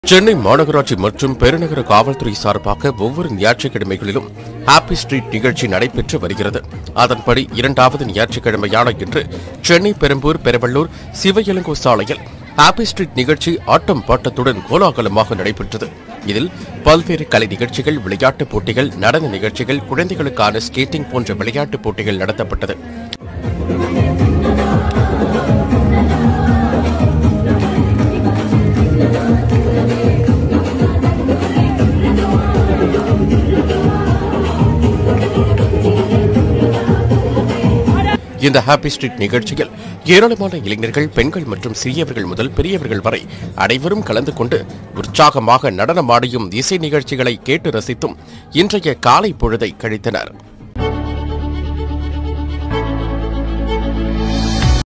சென்னை மாநகராட்சி மற்றும் பெருநகர காவல்துறை சார்பாக ஒவ்வொரு ஞாயிற்றுக்கிழமைகளிலும் ஹாப்பி ஸ்ட்ரீட் நிகழ்ச்சி நடைபெற்று வருகிறது அதன்படி இரண்டாவது ஞாயிற்றுக்கிழமையான இன்று சென்னை பெரம்பூர் பெரவள்ளூர் சிவயலங்கோ சாலையில் ஹாப்பி ஸ்ட்ரீட் நிகழ்ச்சி ஆட்டம் பாட்டத்துடன் கோலாகலமாக நடைபெற்றது இதில் பல்வேறு கலை நிகழ்ச்சிகள் விளையாட்டுப் போட்டிகள் நடன நிகழ்ச்சிகள் குழந்தைகளுக்கான ஸ்கேட்டிங் போன்ற விளையாட்டுப் போட்டிகள் நடத்தப்பட்டது இந்த ஹாப்பி ஸ்ட்ரீட் நிகழ்ச்சியில் ஏராளமான இளைஞர்கள் பெண்கள் மற்றும் சிறியவர்கள் முதல் பெரியவர்கள் வரை அனைவரும் கலந்து கொண்டு உற்சாகமாக நடனமாடியும் இசை நிகழ்ச்சிகளை கேட்டு ரசித்தும் இன்றைய காலை பொழுதை கழித்தனர்